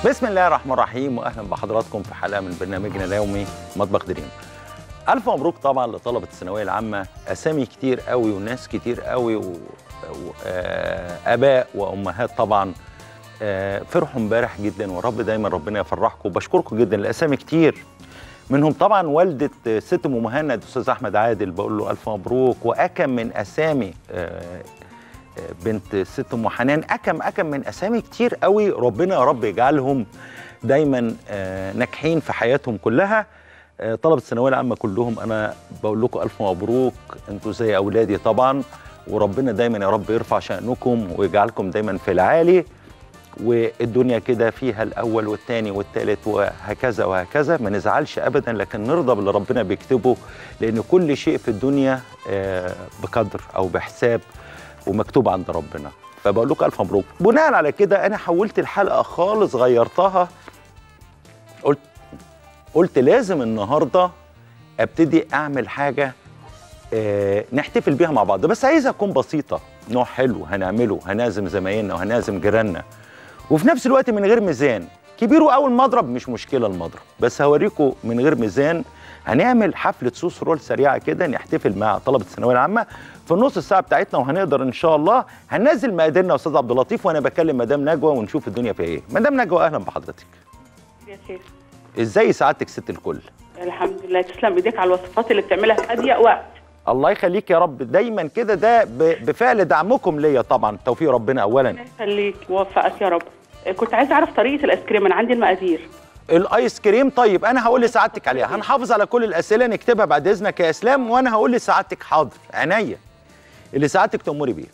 بسم الله الرحمن الرحيم واهلا بحضراتكم في حلقه من برنامجنا اليومي مطبخ دريم الف مبروك طبعا لطلبه الثانويه العامه اسامي كتير قوي وناس كتير قوي واباء وامهات طبعا آه، فرحوا امبارح جدا ورب دايما ربنا يفرحكم وبشكركم جدا الاسامي كتير منهم طبعا والده ست ام مهند استاذ احمد عادل بقول له الف مبروك واكم من اسامي آه، بنت ست ام حنان اكم اكم من اسامي كتير قوي ربنا يا رب يجعلهم دايما آه، ناجحين في حياتهم كلها آه، طلبه الثانويه العامه كلهم انا بقول لكم الف مبروك انتوا زي اولادي طبعا وربنا دايما يا رب يرفع شانكم ويجعلكم دايما في العالي والدنيا كده فيها الاول والثاني والثالث وهكذا وهكذا ما نزعلش ابدا لكن نرضى باللي ربنا بيكتبه لان كل شيء في الدنيا آه، بقدر او بحساب ومكتوب عند ربنا فبقول لكم الف مبروك بناء على كده انا حولت الحلقه خالص غيرتها قلت قلت لازم النهارده ابتدي اعمل حاجه آه نحتفل بيها مع بعض بس عايزها تكون بسيطه نوع حلو هنعمله هنعزم زمايلنا وهنعزم جيراننا وفي نفس الوقت من غير ميزان كبير واول مضرب مش مشكله المضرب بس هوريكم من غير ميزان هنعمل حفله صوص رول سريعه كده نحتفل مع طلبه الثانويه العامه في النص الساعه بتاعتنا وهنقدر ان شاء الله هننزل مقاديرنا يا استاذ عبد اللطيف وانا بكلم مدام نجوى ونشوف الدنيا فيها ايه مدام نجوى اهلا بحضرتك يا شيخ ازاي سعادتك ست الكل الحمد لله تسلم ايديك على الوصفات اللي بتعملها في اضيق وقت الله يخليك يا رب دايما كده ده ب- بفعل دعمكم ليا طبعا توفيق ربنا اولا ربنا يخليك ووفقك يا رب كنت عايزه اعرف طريقه الايس كريم انا عندي المقادير الايس كريم طيب انا هقول لسعادتك عليها هنحافظ على كل الاسئله نكتبها بعد اذنك يا اسلام وانا هقول لسعادتك حاضر عينيا اللي سعادتك تأمري بيه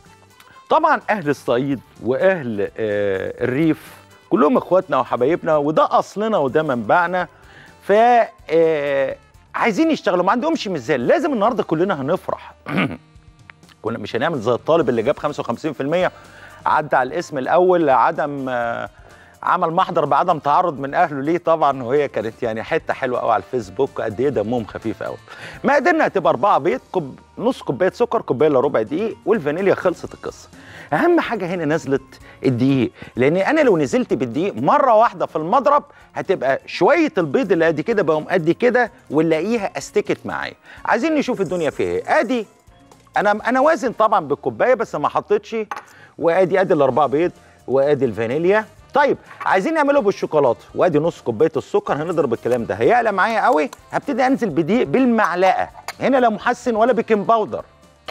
طبعا اهل الصعيد واهل آه الريف كلهم اخواتنا وحبايبنا وده اصلنا وده منبعنا ف آه، عايزين يشتغلوا ما عندهمش ميزان لازم النهارده كلنا هنفرح كنا مش هنعمل زي الطالب اللي جاب 55% عدى على الاسم الاول عدم آه، عمل محضر بعدم تعرض من اهله ليه طبعا وهي كانت يعني حته حلوه قوي على الفيسبوك قد ايه دمهم خفيف قوي مقاديرنا هتبقى اربعه بيض كوب نص كوبايه سكر كوبايه الا ربع دقيق والفانيليا خلصت القصه اهم حاجه هنا نزلت الدقيق لان انا لو نزلت بالدقيق مره واحده في المضرب هتبقى شويه البيض اللي قد كده بقوا قد كده ونلاقيها استكت معايا عايزين نشوف الدنيا فيها ايه ادي انا انا وازن طبعا بالكوبايه بس ما حطيتش وادي ادي الاربعه بيض وادي الفانيليا طيب عايزين نعمله بالشوكولاته وادي نص كوبايه السكر هنضرب الكلام ده هيعلى معايا قوي هبتدي انزل بدقيق بالمعلقه هنا لا محسن ولا بيكنج باودر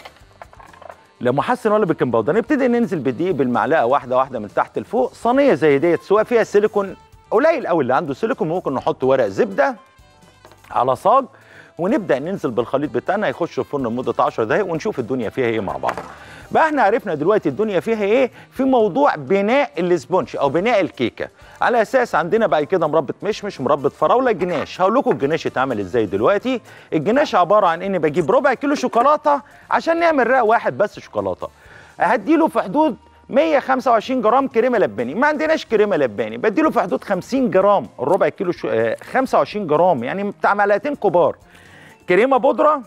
لا محسن ولا بيكنج باودر نبتدي ننزل بالدقيق بالمعلقه واحده واحده من تحت لفوق صينيه زي ديت سواء فيها سيليكون قليل قوي اللي عنده سيليكون ممكن نحط ورق زبده على صاج ونبدا ننزل بالخليط بتاعنا يخش الفرن لمده 10 دقائق ونشوف الدنيا فيها ايه مع بعض بقى احنا عرفنا دلوقتي الدنيا فيها ايه في موضوع بناء الاسبونج او بناء الكيكه على اساس عندنا بعد كده مربى مشمش مربى فراوله جناش هقول لكم الجناش اتعمل ازاي دلوقتي الجناش عباره عن اني بجيب ربع كيلو شوكولاته عشان نعمل رق واحد بس شوكولاته هديله في حدود 125 جرام كريمه لباني ما عندناش كريمه لباني بديله في حدود 50 جرام الربع كيلو شو... آه 25 جرام يعني بتاع معلقتين كبار كريمه بودره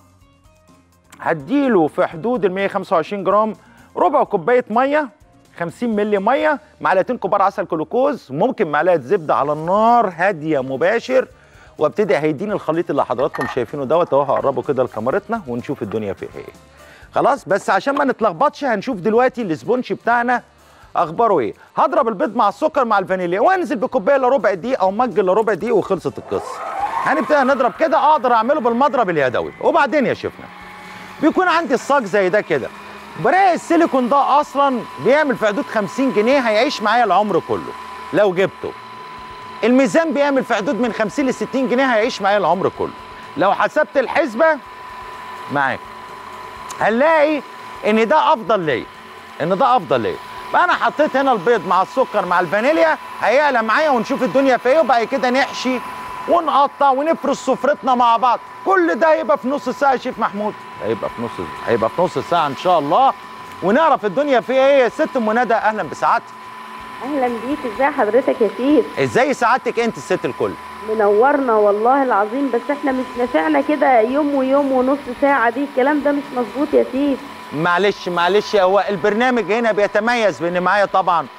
هديله في حدود ال 125 جرام ربع كوبايه ميه 50 مللي ميه معلقتين كبار عسل جلوكوز ممكن معلقه زبده على النار هاديه مباشر وابتدي هيديني الخليط اللي حضراتكم شايفينه دوت اهو هقربه كده لكاميرتنا ونشوف الدنيا فيها ايه خلاص بس عشان ما نتلخبطش هنشوف دلوقتي الاسبونش بتاعنا اخباره ايه هضرب البيض مع السكر مع الفانيليا وانزل بكوبايه الا ربع دقيق او مج الا ربع دقيق وخلصت القصه هنبتدي نضرب كده اقدر اعمله بالمضرب اليدوي وبعدين يا شيفنا بيكون عندي الصاج زي ده كده براق السيليكون ده اصلا بيعمل في حدود 50 جنيه هيعيش معايا العمر كله لو جبته الميزان بيعمل في حدود من 50 ل 60 جنيه هيعيش معايا العمر كله لو حسبت الحسبه معاك هنلاقي ان ده افضل ليا ان ده افضل ليا فانا حطيت هنا البيض مع السكر مع الفانيليا هيعلى معايا ونشوف الدنيا في ايه وبعد كده نحشي ونقطع ونفرش سفرتنا مع بعض كل ده هيبقى في نص ساعه يا شيف محمود هيبقى في نص هيبقى في نص ساعه ان شاء الله ونعرف الدنيا فيها ايه يا ست ام ندى اهلا بسعادتك اهلا بيك ازاي حضرتك يا سيف ازاي سعادتك انت الست الكل منورنا والله العظيم بس احنا مش نافعنا كده يوم ويوم ونص ساعه دي الكلام ده مش مظبوط يا سيف معلش معلش هو البرنامج هنا بيتميز بان معايا طبعا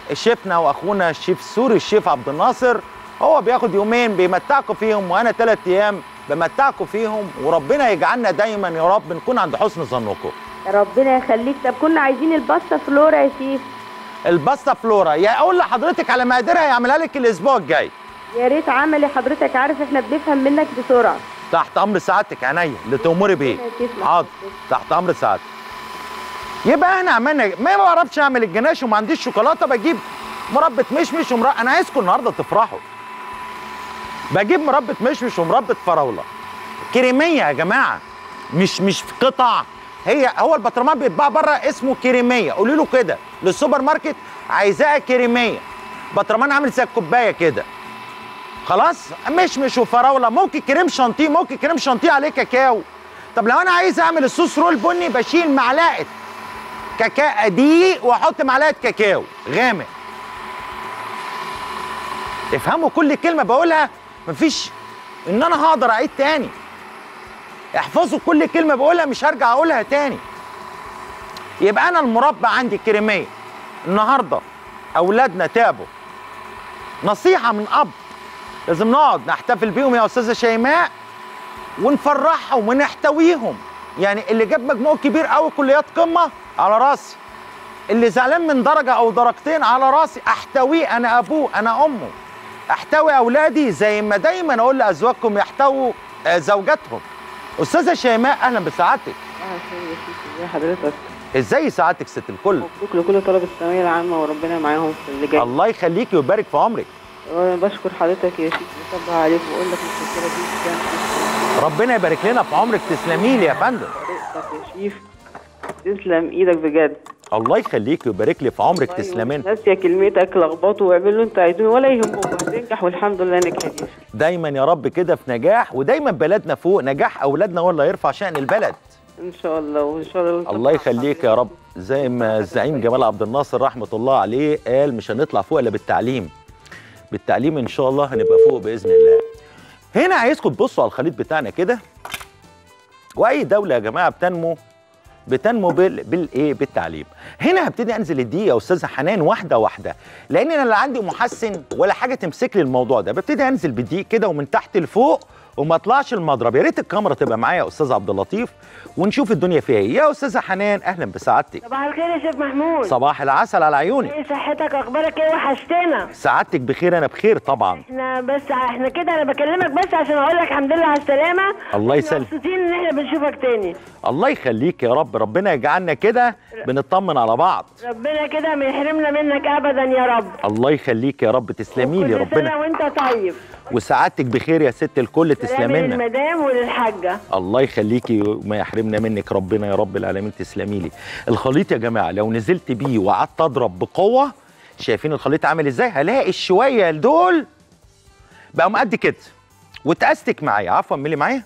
شيفنا واخونا الشيف السوري الشيف عبد الناصر هو بياخد يومين بيمتعكم فيهم وانا ثلاث ايام بمتعكم فيهم وربنا يجعلنا دايما يا رب نكون عند حسن ظنكم ربنا يخليك طب كنا عايزين الباستا فلورا يا شيف الباستا فلورا يا اقول لحضرتك على مقاديرها يعملها لك الاسبوع الجاي يا ريت عملي حضرتك عارف احنا بنفهم منك بسرعه تحت امر سعادتك عينيا اللي تأمري بيه ربنا يسلمك. حاضر تحت امر سعادتك يبقى احنا عملنا ما بعرفش اعمل الجناش وما عنديش شوكولاته بجيب مربى مشمش ومر... انا عايزكم النهارده تفرحوا بجيب مربى مشمش ومربى فراوله كريميه يا جماعه مش مش في قطع هي هو البطرمان بيتباع بره اسمه كريميه قولي له كده للسوبر ماركت عايزاها كريميه بطرمان عامل زي الكوبايه كده خلاص مشمش وفراوله ممكن كريم شانتيه ممكن كريم شانتيه عليه كاكاو طب لو انا عايز اعمل الصوص رول بني بشيل معلقه كاكاو دقيق واحط معلقه كاكاو غامق افهموا كل كلمه بقولها مفيش ان انا هقدر اعيد تاني احفظوا كل كلمه بقولها مش هرجع اقولها تاني يبقى انا المربى عندي كريميه النهارده اولادنا تعبوا نصيحه من اب لازم نقعد نحتفل بيهم يا استاذه شيماء ونفرحهم ونحتويهم يعني اللي جاب مجموع كبير قوي كليات قمه على راسي اللي زعلان من درجه او درجتين على راسي احتويه انا ابوه انا امه احتوي اولادي زي ما دايما اقول لازواجكم يحتووا آه، زوجاتهم استاذه شيماء اهلا بسعادتك اه خير يا شيخ ازي حضرتك ازاي سعادتك ست الكل مبروك لكل طلبة الثانوية العامة وربنا معاهم في اللي جاي الله يخليكي ويبارك في عمرك وانا بشكر حضرتك يا شيخ بصبح عليك واقول لك متشكرة جدا ربنا يبارك لنا في عمرك تسلمي لي يا فندم طريقتك يا شيف تسلم ايدك بجد الله يخليكي ويبارك لي في عمرك تسلمي لنا. ناسية كلمتك لخبطوا واعملوا اللي انتوا عايزينه ولا يهمكم هتنجح والحمد لله نجحت يا شيخ دايما يا رب كده في نجاح ودايما بلدنا فوق نجاح اولادنا هو اللي هيرفع شأن البلد ان شاء الله وان شاء الله انت الله يخليك يا رب زي ما الزعيم جمال عبد الناصر رحمه الله عليه قال مش هنطلع فوق الا بالتعليم بالتعليم ان شاء الله هنبقى فوق باذن الله هنا عايزكم تبصوا على الخليط بتاعنا كده واي دوله يا جماعه بتنمو بتنمو بال بالايه بالتعليم هنا هبتدي انزل الدقيقه يا استاذه حنان واحده واحده لان انا لا عندي محسن ولا حاجه تمسك لي الموضوع ده ببتدي انزل بالدقيق كده ومن تحت لفوق وما اطلعش المضرب يا ريت الكاميرا تبقى معايا يا استاذ عبد اللطيف ونشوف الدنيا فيها ايه يا استاذه حنان اهلا بسعادتك صباح الخير يا شيخ محمود صباح العسل على عيوني ايه صحتك اخبارك ايه وحشتنا سعادتك بخير انا بخير طبعا احنا بس احنا كده انا بكلمك بس عشان اقول لك الحمد لله على السلامه الله احنا يسلم. مبسوطين ان احنا بنشوفك تاني الله يخليك يا رب ربنا يجعلنا كده بنطمن على بعض ربنا كده ما يحرمنا منك ابدا يا رب الله يخليك يا رب تسلمي لي كل ربنا سنه وانت طيب وسعادتك بخير يا ست الكل سلام تسلمي لنا للمدام وللحاجه الله يخليكي وما يحرمنا منك ربنا يا رب العالمين تسلمي لي الخليط يا جماعه لو نزلت بيه وقعدت اضرب بقوه شايفين الخليط عامل ازاي هلاقي الشويه دول بقوا قد كده وتأستك معايا عفوا ملي معايا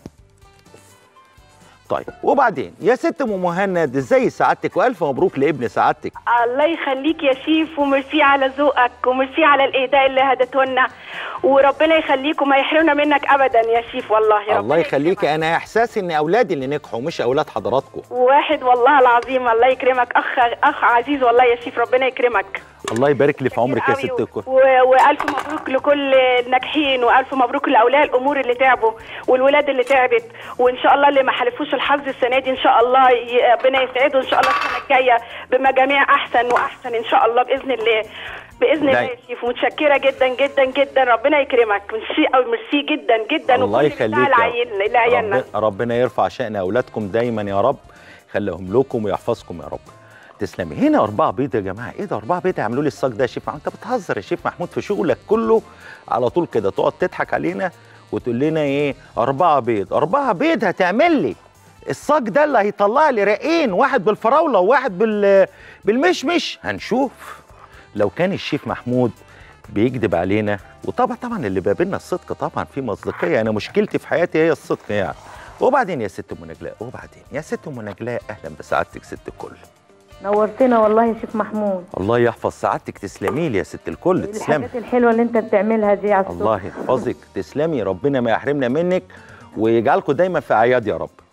طيب وبعدين يا ست ام مهند ازاي سعادتك والف مبروك لابن سعادتك الله يخليك يا شيف وميرسي على ذوقك وميرسي على الاهداء اللي هدته لنا وربنا يخليك وما يحرمنا منك ابدا يا شيف والله الله ربنا يخليك يكرمك. انا احساسي ان اولادي اللي نجحوا مش اولاد حضراتكم واحد والله العظيم الله يكرمك اخ اخ عزيز والله يا شيف ربنا يكرمك الله يبارك لي في عمرك يا قوي ست الكل و... والف مبروك لكل الناجحين والف مبروك لاولياء الامور اللي تعبوا والولاد اللي تعبت وان شاء الله اللي ما حلفوش الحظ السنه دي ان شاء الله ي... ربنا يسعده ان شاء الله السنه الجايه بمجاميع احسن واحسن ان شاء الله باذن الله باذن الله داي- يا شيف متشكره جدا جدا جدا ربنا يكرمك ميرسي او ميرسي جدا جدا الله وكل يخليك بتاع يا العيال لعيالنا رب- ربنا يرفع شأن اولادكم دايما يا رب خليهم لكم ويحفظكم يا رب تسلمي هنا أربعة بيض يا جماعة إيه ده أربعة بيض يعملوا لي الصاج ده يا شيف محمود أنت بتهزر يا شيف محمود في شغلك كله على طول كده تقعد تضحك علينا وتقول لنا إيه أربعة بيض أربعة بيض هتعمل لي الصاج ده اللي هيطلع لي رقين واحد بالفراولة وواحد بال بالمشمش هنشوف لو كان الشيف محمود بيكذب علينا وطبعا طبعا اللي بيقابلنا الصدق طبعا في مصداقيه انا مشكلتي في حياتي هي الصدق يعني وبعدين يا ست ام نجلاء وبعدين يا ست ام نجلاء اهلا بسعادتك ست الكل نورتنا والله يا شيخ محمود الله يحفظ سعادتك تسلمي لي يا ست الكل تسلمي الحاجات الحلوه اللي انت بتعملها دي على الصبح الله يحفظك تسلمي ربنا ما يحرمنا منك ويجعلكم دايما في اعياد يا رب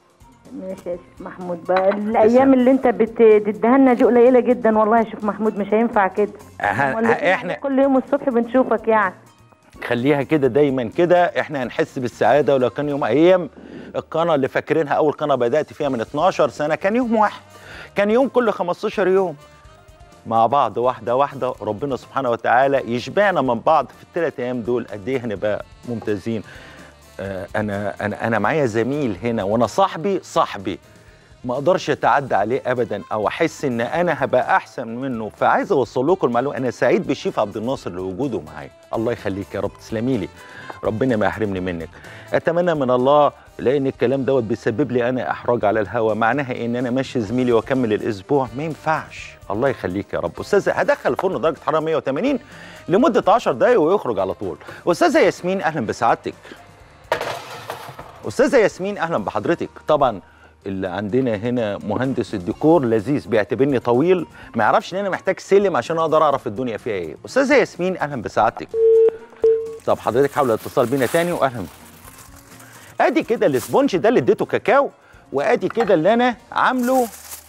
ماشي يا شيخ محمود بقى الايام اللي انت بتديها لنا دي قليله جدا والله يا شيخ محمود مش هينفع كده ه- أمال ه- احنا كل يوم الصبح بنشوفك يعني خليها كده دايما كده احنا هنحس بالسعاده ولو كان يوم ايام القناه اللي فاكرينها اول قناه بدات فيها من 12 سنه كان يوم واحد كان يوم كل 15 يوم مع بعض واحده واحده ربنا سبحانه وتعالى يشبعنا من بعض في الثلاث ايام دول قد ايه هنبقى ممتازين آه، انا انا انا معايا زميل هنا وانا صاحبي صاحبي ما اقدرش اتعدى عليه ابدا او احس ان انا هبقى احسن منه فعايز اوصل لكم المعلومه انا سعيد بالشيف عبد الناصر لوجوده معايا الله يخليك يا رب تسلمي لي ربنا ما يحرمني منك اتمنى من الله لان الكلام دوت بيسبب لي انا احراج على الهوا معناها إيه؟ ان انا ماشي زميلي واكمل الاسبوع ما ينفعش الله يخليك يا رب استاذه هدخل الفرن درجه حراره 180 لمده 10 دقائق ويخرج على طول استاذه ياسمين اهلا بسعادتك استاذه ياسمين اهلا بحضرتك طبعا اللي عندنا هنا مهندس الديكور لذيذ بيعتبرني طويل ما يعرفش ان انا محتاج سلم عشان اقدر اعرف الدنيا فيها ايه استاذه ياسمين اهلا بسعادتك طب حضرتك حاول الاتصال بينا تاني واهلا ادي كده الاسبونج ده اللي اديته كاكاو وادي كده اللي انا عامله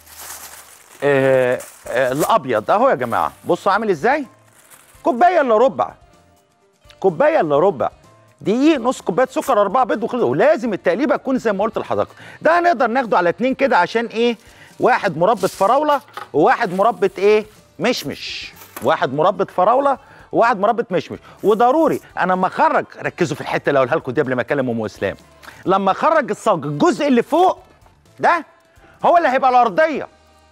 آه آه الابيض اهو يا جماعه بصوا عامل ازاي كوبايه الا ربع كوبايه الا ربع دقيق نص كوبايه سكر اربعه بيض وخلص ولازم التقليبه تكون زي ما قلت لحضرتك ده هنقدر ناخده على اتنين كده عشان ايه واحد مربى فراوله وواحد مربى ايه مشمش واحد مربى فراوله وواحد مربى مشمش وضروري انا لما اخرج ركزوا في الحته اللي هقولها لكم دي قبل ما اكلم ام اسلام لما اخرج الصاج الجزء اللي فوق ده هو اللي هيبقى الارضيه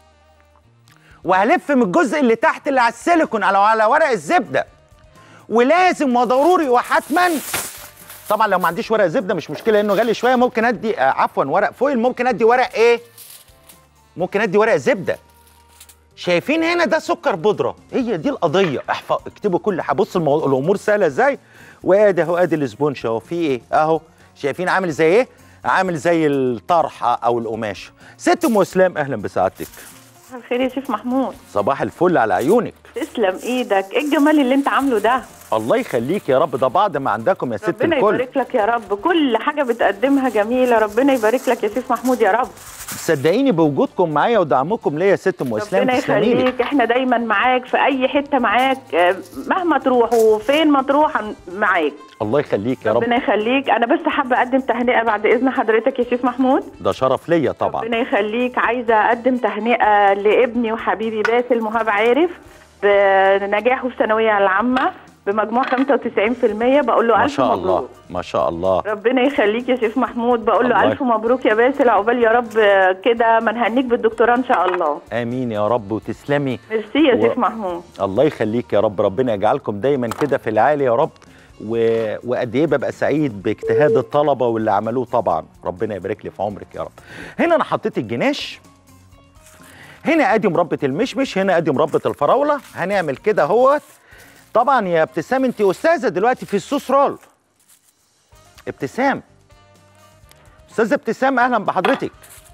وهلف من الجزء اللي تحت اللي على السيليكون على على ورق الزبده ولازم وضروري وحتما طبعا لو ما عنديش ورق زبده مش مشكله لانه غالي شويه ممكن ادي آه عفوا ورق فويل ممكن ادي ورق ايه ممكن ادي ورق زبده شايفين هنا ده سكر بودره هي دي القضيه احفظ اكتبوا كل حاجه بص الموضوع الامور سهله ازاي وادي اهو ادي الاسبونش اهو في ايه اهو شايفين عامل زي ايه عامل زي الطرحه او القماش ست ام اسلام اهلا بسعادتك الخير يا شيف محمود صباح الفل على عيونك تسلم ايدك ايه الجمال اللي انت عامله ده الله يخليك يا رب ده بعد ما عندكم يا ست ربنا الكل يبارك لك يا رب كل حاجه بتقدمها جميله ربنا يبارك لك يا شيف محمود يا رب صدقيني بوجودكم معايا ودعمكم ليا يا ست ام اسلام ربنا تسلمي لي يخليك احنا دايما معاك في اي حته معاك آه، مهما تروح وفين ما تروح هن- معاك الله يخليك يا رب ربنا يخليك انا بس حابه اقدم تهنئه بعد اذن حضرتك يا شيف محمود ده شرف ليا طبعا ربنا يخليك عايزه اقدم تهنئه لابني وحبيبي باسل مهاب عارف بنجاحه في الثانويه العامه بمجموع 95% بقول له ما الف شاء مبروك الله ما شاء الله ربنا يخليك يا شيف محمود بقول له الله الف مبروك يا باسل عقبال يا رب كده ما نهنيك بالدكتوراه ان شاء الله امين يا رب وتسلمي ميرسي يا و- شيف محمود الله يخليك يا رب ربنا يجعلكم دايما كده في العالي يا رب و... وقد ايه ببقى سعيد باجتهاد الطلبه واللي عملوه طبعا ربنا يبارك لي في عمرك يا رب هنا انا حطيت الجناش هنا ادي مربى المشمش هنا ادي مربى الفراوله هنعمل كده اهوت طبعا يا ابتسام انت استاذه دلوقتي في الصوص رول ابتسام استاذه ابتسام اهلا بحضرتك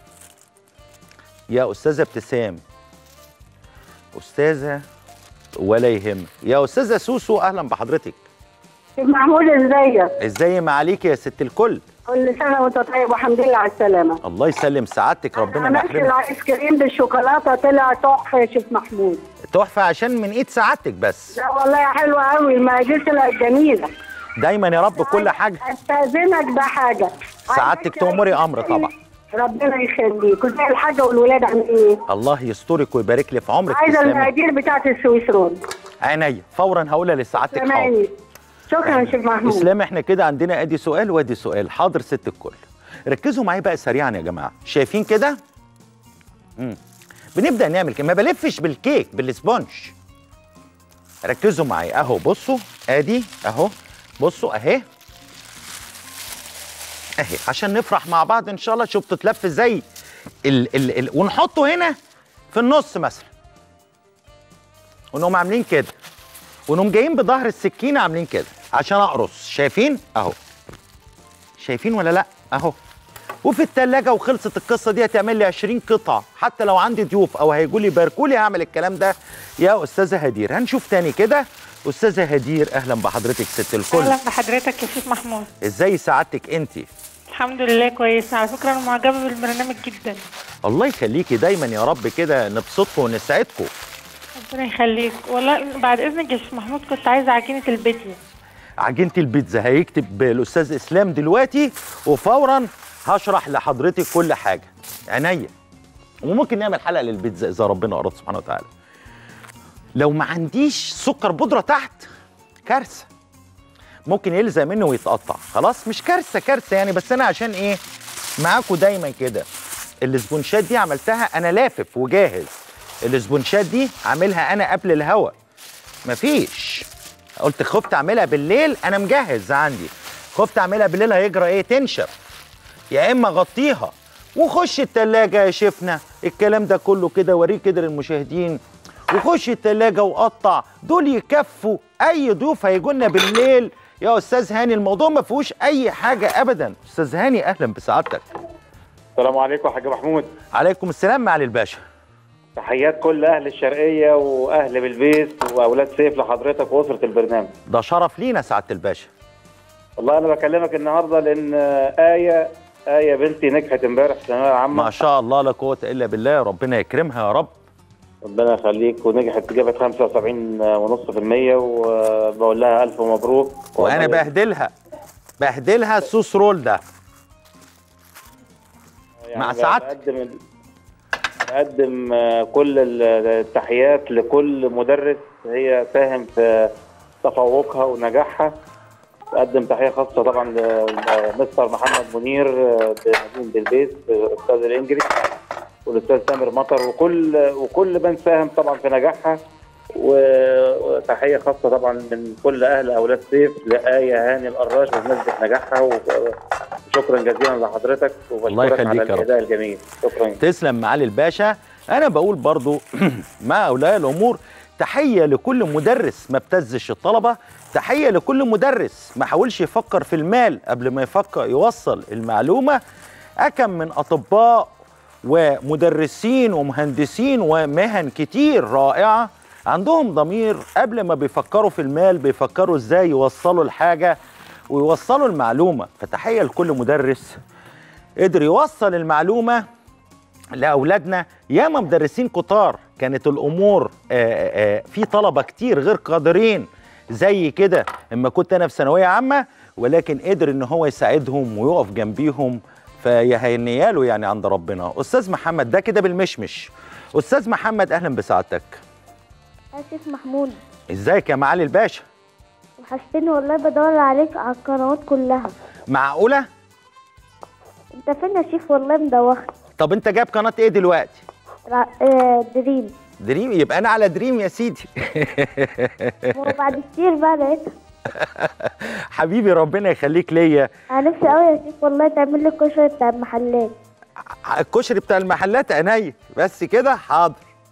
يا استاذه ابتسام استاذه ولا يهم يا استاذه سوسو اهلا بحضرتك محمود ازيك ازاي ما عليك يا ست الكل كل سنه وانت طيب والحمد لله على السلامه الله يسلم سعادتك ربنا ما عملت يحرمك الايس كريم بالشوكولاته طلع تحفه يا شيخ محمود تحفه عشان من ايد سعادتك بس لا والله حلوه قوي المقادير طلعت جميله دايما يا رب كل حاجه استاذنك بحاجه سعادتك تأمري امر طبعا ربنا يخليك وزي الحاجه والولاد عاملين ايه الله يسترك ويبارك لي في عمرك عايزه تسلمي المقادير بتاعت السويس رول عينيا فورا هقولها لسعادتك حاضر تمام شكرا يا شيخ محمود اسلام احنا كده عندنا ادي سؤال وادي سؤال حاضر ست الكل ركزوا معايا بقى سريعا يا جماعه شايفين كده مم. بنبدا نعمل كده ما بلفش بالكيك بالسبونج ركزوا معايا اهو بصوا ادي اهو بصوا اهي اهي عشان نفرح مع بعض ان شاء الله شوف تتلف ازاي ال ال ال ونحطه هنا في النص مثلا ونقوم عاملين كده ونقوم جايين بظهر السكينه عاملين كده عشان اقرص شايفين اهو شايفين ولا لا اهو وفي التلاجة وخلصت القصة دي هتعمل لي 20 قطعة حتى لو عندي ضيوف أو هيجوا لي يباركوا لي هعمل الكلام ده يا أستاذة هدير هنشوف تاني كده أستاذة هدير أهلا بحضرتك ست الكل اهلا بحضرتك يا شيخ محمود إزاي سعادتك أنت الحمد لله كويسة على فكرة أنا معجبة بالبرنامج جدا الله يخليكي دايما يا رب كده نبسطكم ونسعدكم ربنا يخليك والله بعد إذنك يا شيخ محمود كنت عايزة عجينة البيتزا عجينه البيتزا هيكتب الاستاذ اسلام دلوقتي وفورا هشرح لحضرتك كل حاجه عينيا وممكن نعمل حلقه للبيتزا اذا ربنا اراد سبحانه وتعالى لو ما عنديش سكر بودره تحت كارثه ممكن يلزق منه ويتقطع خلاص مش كارثه كارثه يعني بس انا عشان ايه معاكم دايما كده الاسبونشات دي عملتها انا لافف وجاهز الاسبونشات دي عاملها انا قبل الهوا مفيش قلت خفت اعملها بالليل انا مجهز عندي خفت اعملها بالليل هيجرى ايه تنشف يا اما غطيها وخش التلاجة يا شفنا الكلام ده كله كده وريه كده للمشاهدين وخش التلاجة وقطع دول يكفوا اي ضيوف هيجولنا بالليل يا استاذ هاني الموضوع ما فيهوش اي حاجة ابدا استاذ هاني اهلا بسعادتك السلام عليكم يا حاج محمود عليكم السلام معالي الباشا تحيات كل اهل الشرقيه واهل بالبيت واولاد سيف لحضرتك واسره البرنامج ده شرف لينا سعادة الباشا والله انا بكلمك النهارده لان ايه ايه بنتي نجحت امبارح في ثانويه عامه ما شاء الله لا قوة الا بالله ربنا يكرمها يا رب ربنا يخليك ونجحت جابت 75.5% وبقول لها الف مبروك وانا والله بهدلها بهدلها السوس رول ده يعني مع سعادتك. بقدم بقدم آه، كل ال- التحيات لكل مدرس هي ساهم في تفوقها ونجاحها بقدم تحيه خاصه طبعا لمستر محمد منير آه، بمدينه بلبيس آه، استاذ الانجليزي والاستاذ تامر مطر وكل وكل من ساهم طبعا في نجاحها و- وتحيه خاصه طبعا من كل اهل اولاد سيف لايه هاني القراش بمناسبه نجاحها و- وشكرا جزيلا لحضرتك الله وبشكرك على يخليك يا رب. الاداء الجميل شكرا تسلم معالي الباشا انا بقول برضو مع اولياء الامور تحيه لكل مدرس ما ابتزش الطلبه تحيه لكل مدرس ما حاولش يفكر في المال قبل ما يفكر يوصل المعلومه اكم من اطباء ومدرسين ومهندسين ومهن كتير رائعه عندهم ضمير قبل ما بيفكروا في المال بيفكروا ازاي يوصلوا الحاجه ويوصلوا المعلومه فتحيه لكل مدرس قدر يوصل المعلومه لاولادنا ياما مدرسين كتار كانت الامور آه، آه، في طلبه كتير غير قادرين زي كده اما كنت انا في ثانويه عامه ولكن قدر ان هو يساعدهم ويقف جنبيهم فيهنياله يعني عند ربنا استاذ محمد ده كده بالمشمش استاذ محمد اهلا بسعادتك آسف محمود ازيك يا معالي الباشا وحشتني والله بدور عليك على القنوات كلها معقوله انت فين يا شيخ والله مدوخت طب انت جايب قناه ايه دلوقتي را- آه، دريم دريم يبقى انا على دريم يا سيدي وبعد كتير بقى لقيتها حبيبي ربنا يخليك ليا انا نفسي قوي يا شيخ والله تعمل لي الكشري بتاع المحلات الكشري بتاع المحلات عينيا بس كده حاضر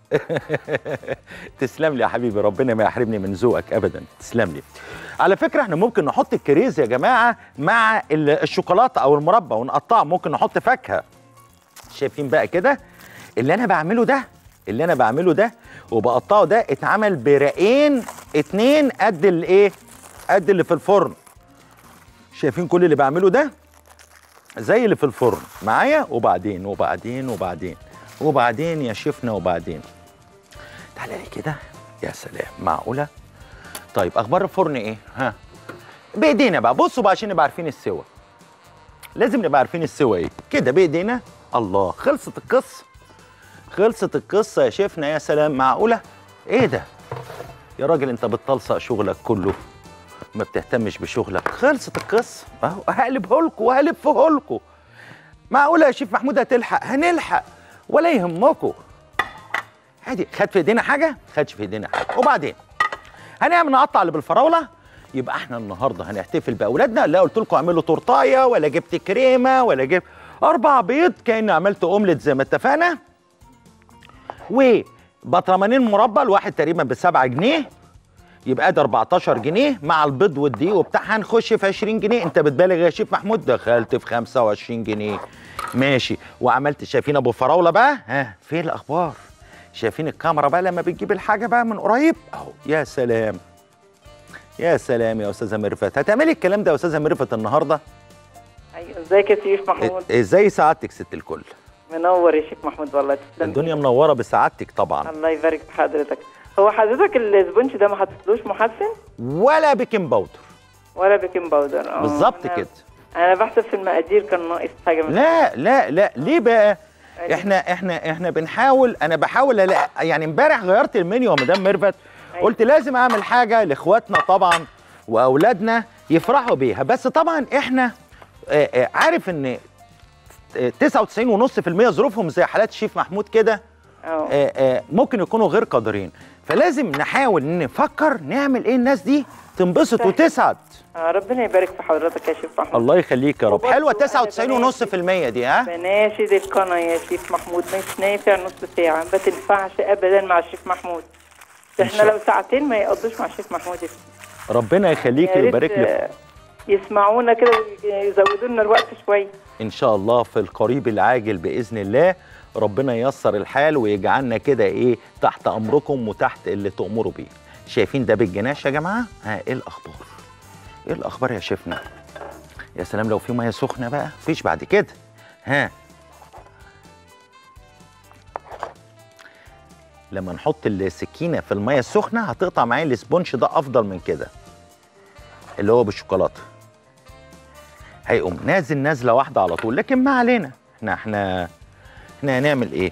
تسلم لي يا حبيبي ربنا ما يحرمني من ذوقك ابدا تسلم لي على فكره احنا ممكن نحط الكريز يا جماعه مع ال- الشوكولاته او المربى ونقطعه ممكن نحط فاكهه شايفين بقى كده اللي انا بعمله ده اللي انا بعمله ده وبقطعه ده اتعمل برقين اتنين قد الايه قد اللي في الفرن شايفين كل اللي بعمله ده زي اللي في الفرن معايا وبعدين وبعدين وبعدين وبعدين يا شيفنا وبعدين تعالى لي كده يا سلام معقوله طيب اخبار الفرن ايه ها بايدينا بقى بصوا بقى عشان نبقى عارفين السوا لازم نبقى عارفين السوا ايه كده بايدينا الله خلصت القصه خلصت القصه يا شيفنا يا سلام معقوله ايه ده يا راجل انت بتطلصق شغلك كله ما بتهتمش بشغلك خلصت القصه اهو هقلبه لكم وهلفه لكم معقوله يا شيف محمود هتلحق هنلحق ولا يهمكم عادي خد في ايدينا حاجه خدش في ايدينا حاجه وبعدين هنعمل نقطع اللي بالفراوله يبقى احنا النهارده هنحتفل باولادنا لا قلت لكم اعملوا تورتايه ولا جبت كريمه ولا جبت اربع بيض كاني عملت اومليت زي ما اتفقنا وبطرمانين مربى الواحد تقريبا ب 7 جنيه يبقى ده 14 جنيه مع البيض والدقيق وبتاع هنخش في 20 جنيه انت بتبالغ يا شيف محمود دخلت في 25 جنيه ماشي وعملت شايفين ابو فراوله بقى ها فين الاخبار شايفين الكاميرا بقى لما بتجيب الحاجه بقى من قريب اهو يا سلام يا سلام يا استاذه ميرفت هتعملي الكلام ده يا استاذه ميرفت النهارده ايوه ازيك يا شيف محمود إ- ازاي سعادتك ست الكل منور يا شيف محمود والله تسلم الدنيا منوره بسعادتك طبعا الله يبارك في حضرتك هو حضرتك السبونج ده ما حطيتلوش محسن ولا بيكنج باودر ولا بيكنج باودر اه بالظبط أنا- كده انا بحسب في المقادير كان ناقص حاجه من لا لا لا ليه بقى احنا احنا احنا بنحاول انا بحاول ألاقي يعني امبارح غيرت المنيو يا مدام ميرفت قلت لازم اعمل حاجه لاخواتنا طبعا واولادنا يفرحوا بيها بس طبعا احنا آه، آه، عارف ان آه، 99.5% ظروفهم زي حالات الشيف محمود كده اه آه، آه، ممكن يكونوا غير قادرين فلازم نحاول نفكر نعمل ايه الناس دي تنبسط صحيح. وتسعد آه، ربنا يبارك في حضرتك يا شيف محمود الله يخليك يا رب وبرضه حلوه أنا 99.5% دي ها بناشد القناة يا شيف محمود مش نافع نص ساعة ما تنفعش أبدا مع الشيف محمود إن احنا شاء لو ساعتين ما يقضوش مع الشيف محمود يا شيف. ربنا يخليك يا ريت، ويبارك لك آه، يسمعونا كده ويزودوا لنا الوقت شوية ان شاء الله في القريب العاجل باذن الله ربنا ييسر الحال ويجعلنا كده ايه تحت امركم وتحت اللي تؤمروا بيه شايفين ده بالجناش يا جماعه ها ايه الاخبار ايه الاخبار يا شيفنا يا سلام لو في ميه سخنه بقى مفيش بعد كده ها لما نحط السكينه في الميه السخنه هتقطع معايا الاسبونج ده افضل من كده اللي هو بالشوكولاته هيقوم نازل نازله واحده على طول لكن ما علينا احنا احنا احنا هنعمل ايه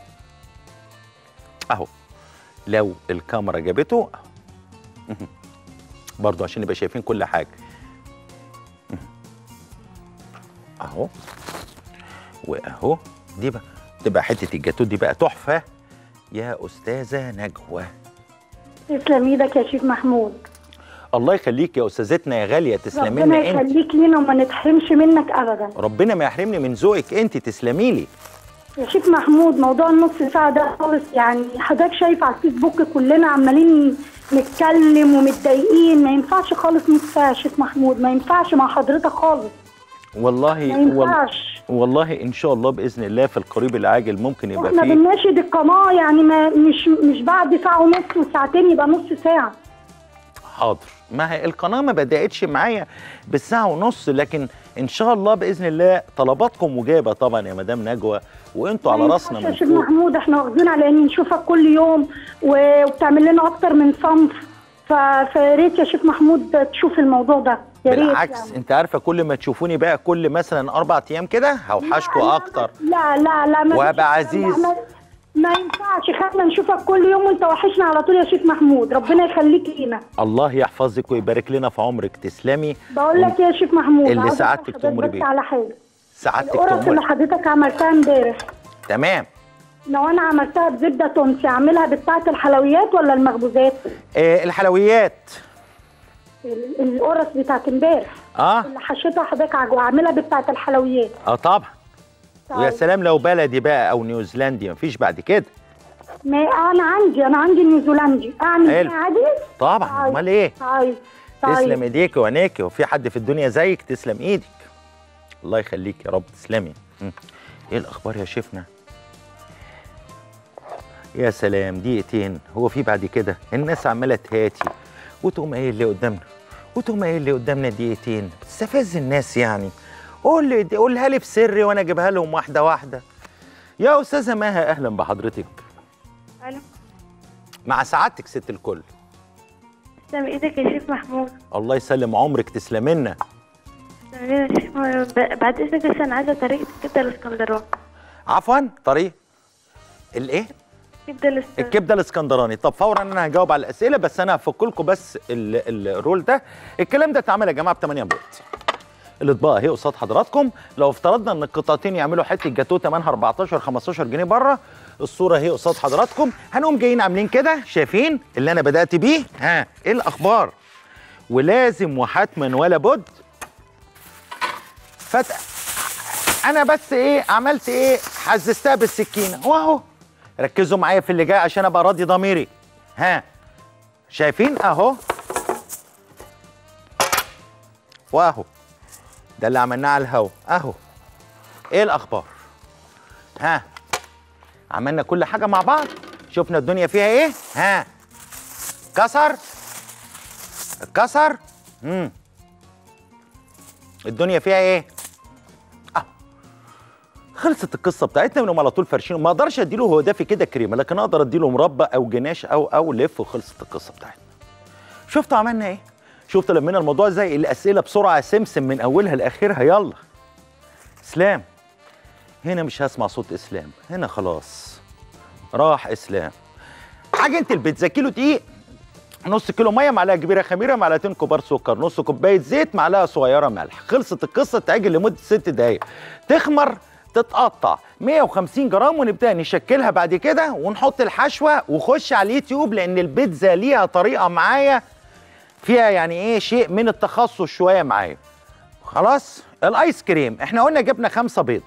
اهو لو الكاميرا جابته أهو. برضو عشان نبقى شايفين كل حاجه اهو واهو دي بقى تبقى حته الجاتو دي بقى تحفه يا استاذه نجوى تسلم ايدك يا شيف محمود الله يخليك يا استاذتنا يا غاليه تسلمي ربنا لنا انت يخليك لينا وما نتحرمش منك ابدا ربنا ما يحرمني من ذوقك انت تسلمي لي يا شيف محمود موضوع النص ساعة ده خالص يعني حضرتك شايف على الفيسبوك كلنا عمالين نتكلم ومتضايقين ما ينفعش خالص نص ساعة يا شيف محمود ما ينفعش مع حضرتك خالص والله ما وال... ينفعش والله ان شاء الله باذن الله في القريب العاجل ممكن يبقى احنا فيه بنناشد القناة يعني ما مش مش بعد ساعة ونص وساعتين يبقى نص ساعة حاضر ما هي القناه ما بداتش معايا بالساعه ونص لكن ان شاء الله باذن الله طلباتكم مجابه طبعا يا مدام نجوى وانتوا على ما راسنا ينفعش من يا شيخ فوق محمود احنا واخدين على ان نشوفك كل يوم و- وبتعمل لنا اكتر من صنف ف- فيا ريت يا شيخ محمود تشوف الموضوع ده يا ريت بالعكس يعني. انت عارفه كل ما تشوفوني بقى كل مثلا اربع ايام كده هوحشكم اكتر لا لا لا ما وهبقى فيش- لا، عزيز. ما, ما ينفعش خلينا نشوفك كل يوم وانت وحشنا على طول يا شيخ محمود ربنا يخليك لينا الله يحفظك ويبارك لنا في عمرك تسلمي بقول لك يا شيخ محمود اللي عاوزة سعادتك أسأل تأمري حضرتك بيه. بس على حاجه سعادتك القرص اللي تأمري حضرتك عملتها امبارح تمام لو انا عملتها بزبده تونسي اعملها بتاعه الحلويات ولا المخبوزات آه الحلويات ال- القرص بتاعت امبارح اه اللي حشيتها حضرتك عجوة اعملها بتاعت الحلويات اه طبعا ويا طيب. سلام لو بلدي بقى او نيوزيلندي مفيش بعد كده ما انا عندي انا عندي نيوزيلندي اعمل حلو. فيها عادي طبعا طيب. امال ايه طيب تسلم طيب ايديك وعينيك وفي حد في الدنيا زيك تسلم ايدك الله يخليك يا رب تسلمي مم. ايه الاخبار يا شيفنا يا سلام دقيقتين هو في بعد كده الناس عماله تهاتي وتقوم قايل اللي قدامنا وتقوم قايل اللي قدامنا دقيقتين بتستفز الناس يعني قول لي قولها لي في سري وانا اجيبها لهم واحده واحده يا استاذه ماها اهلا بحضرتك الو مع سعادتك ست الكل تسلم ايدك يا شيخ محمود الله يسلم عمرك تسلمنا تسلم ايدك يا شيخ محمود ب- بعد اذنك بس انا عايزه طريقه الكبده الاسكندراني عفوا طريق الايه الكبده الاسكندراني الكبده الاسكندراني طب فورا انا هجاوب على الاسئله بس انا هفك لكم بس ال- الرول ده الكلام ده اتعمل يا جماعه ب 8 بيض الاطباق اهي قصاد حضراتكم لو افترضنا ان القطعتين يعملوا حته جاتوه ثمنها 14 15 جنيه بره الصوره اهي قصاد حضراتكم هنقوم جايين عاملين كده شايفين اللي انا بدات بيه ها ايه الاخبار ولازم وحتما ولا بد فت انا بس ايه عملت ايه حززتها بالسكينه واهو ركزوا معايا في اللي جاي عشان ابقى راضي ضميري ها شايفين اهو واهو ده اللي عملناه على الهوا اهو ايه الاخبار ها عملنا كل حاجه مع بعض شفنا الدنيا فيها ايه ها كسر اتكسر امم الدنيا فيها ايه خلصت القصه بتاعتنا منهم على طول فرشين ما اقدرش اديله هو دافي كده كريمه لكن اقدر اديله مربى او جناش او او لف وخلصت القصه بتاعتنا شفتوا عملنا ايه شفت لمينا الموضوع زي الاسئله بسرعه سمسم من اولها لاخرها يلا اسلام هنا مش هسمع صوت اسلام هنا خلاص راح اسلام حاجه البيتزا كيلو دقيق نص كيلو ميه معلقه كبيره خميره معلقتين كبار سكر نص كوبايه زيت معلقه صغيره ملح خلصت القصه تعجن لمده ست دقائق تخمر تتقطع 150 جرام ونبدا نشكلها بعد كده ونحط الحشوه وخش على اليوتيوب لان البيتزا ليها طريقه معايا فيها يعني ايه شيء من التخصص شويه معايا خلاص الايس كريم احنا قلنا جبنا خمسة بيض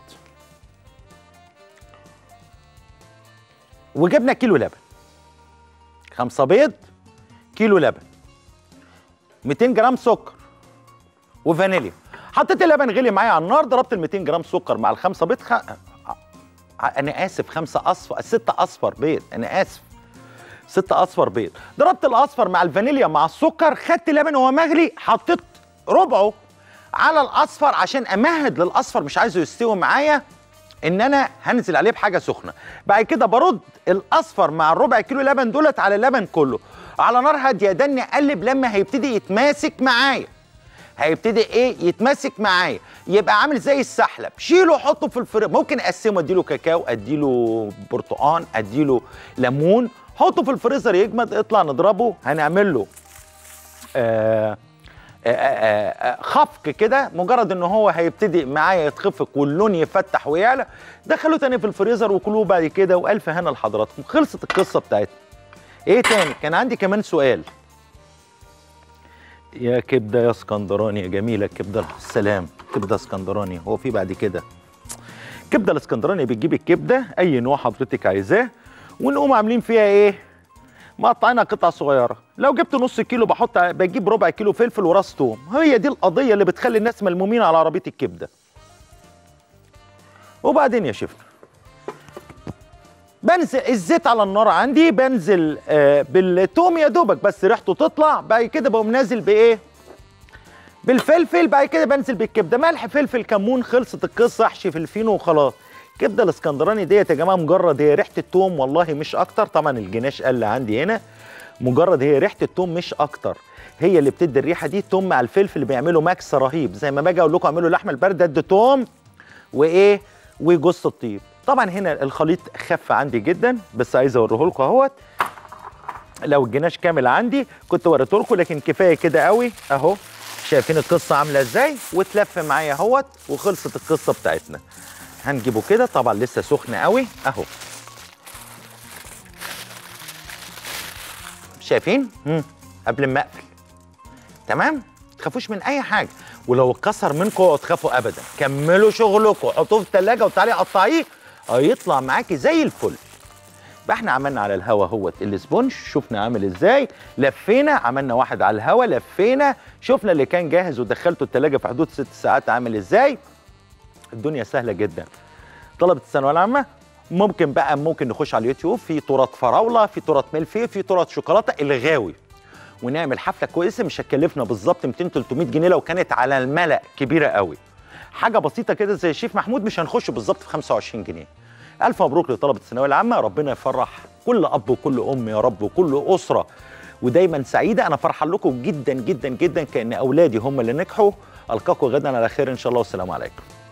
وجبنا كيلو لبن خمسة بيض كيلو لبن 200 جرام سكر وفانيليا حطيت اللبن غلي معايا على النار ضربت ال 200 جرام سكر مع الخمسة بيض خ... انا اسف خمسة اصفر ستة اصفر بيض انا اسف ستة اصفر بيض ضربت الاصفر مع الفانيليا مع السكر خدت اللبن وهو مغلي حطيت ربعه على الاصفر عشان امهد للاصفر مش عايزه يستوي معايا ان انا هنزل عليه بحاجه سخنه بعد كده برد الاصفر مع الربع كيلو لبن دولت على اللبن كله على نار هاديه دني اقلب لما هيبتدي يتماسك معايا هيبتدي ايه يتماسك معايا يبقى عامل زي السحلب شيله وحطه في الفريزر ممكن اقسمه اديله كاكاو اديله برتقان اديله ليمون حطه في الفريزر يجمد اطلع نضربه هنعمل له آه آه آه آه خفق كده مجرد ان هو هيبتدي معايا يتخفق واللون يفتح ويعلى دخلوه تاني في الفريزر وكلوه بعد كده والف هنا لحضراتكم خلصت القصه بتاعتنا ايه تاني كان عندي كمان سؤال يا كبده يا اسكندراني يا جميله الكبده السلام كبده اسكندراني هو في بعد كده كبده الاسكندراني بتجيب الكبده اي نوع حضرتك عايزاه ونقوم عاملين فيها ايه مقطعينها قطع صغيره لو جبت نص كيلو بحط بجيب ربع كيلو فلفل وراس توم هي دي القضيه اللي بتخلي الناس ملمومين على عربيه الكبده وبعدين يا شيفنا بنزل الزيت على النار عندي بنزل آه بالتوم يا دوبك بس ريحته تطلع بعد كده بقوم نازل بايه بالفلفل بعد كده بنزل بالكبده ملح فلفل كمون خلصت القصه احشي في الفينو وخلاص الكبده الاسكندراني ديت يا جماعه مجرد هي ريحه التوم والله مش اكتر طبعا الجناش قل عندي هنا مجرد هي ريحه التوم مش اكتر هي اللي بتدي الريحه دي التوم مع الفلفل اللي بيعملوا ماكس رهيب زي ما باجي اقول لكم اعملوا اللحمه البارده ادي توم وايه وجوز الطيب طبعا هنا الخليط خف عندي جدا بس عايز اوريه لكم اهوت لو الجناش كامل عندي كنت وريته لكم لكن كفايه كده قوي اهو شايفين القصه عامله ازاي وتلف معايا اهوت وخلصت القصه بتاعتنا هنجيبه كده طبعا لسه سخن قوي اهو شايفين مم. قبل ما اقفل تمام تخافوش من اي حاجه ولو اتكسر منكم اوعوا تخافوا ابدا كملوا شغلكم حطوه في الثلاجه وتعالي قطعيه هيطلع معاكي زي الفل يبقى احنا عملنا على الهوا هوت الاسبونج شفنا عامل ازاي لفينا عملنا واحد على الهوا لفينا شفنا اللي كان جاهز ودخلته التلاجة في حدود ست ساعات عامل ازاي الدنيا سهله جدا طلبه الثانويه العامه ممكن بقى ممكن نخش على اليوتيوب في تورت فراوله في تورت ملفيه في تورت شوكولاته الغاوي ونعمل حفله كويسه مش هتكلفنا بالظبط 200 300 جنيه لو كانت على الملأ كبيره قوي حاجه بسيطه كده زي الشيف محمود مش هنخش بالظبط في 25 جنيه الف مبروك لطلبه الثانويه العامه ربنا يفرح كل اب وكل ام يا رب وكل اسره ودايما سعيده انا فرحان لكم جدا جدا جدا كان اولادي هم اللي نجحوا القاكم غدا على خير ان شاء الله والسلام عليكم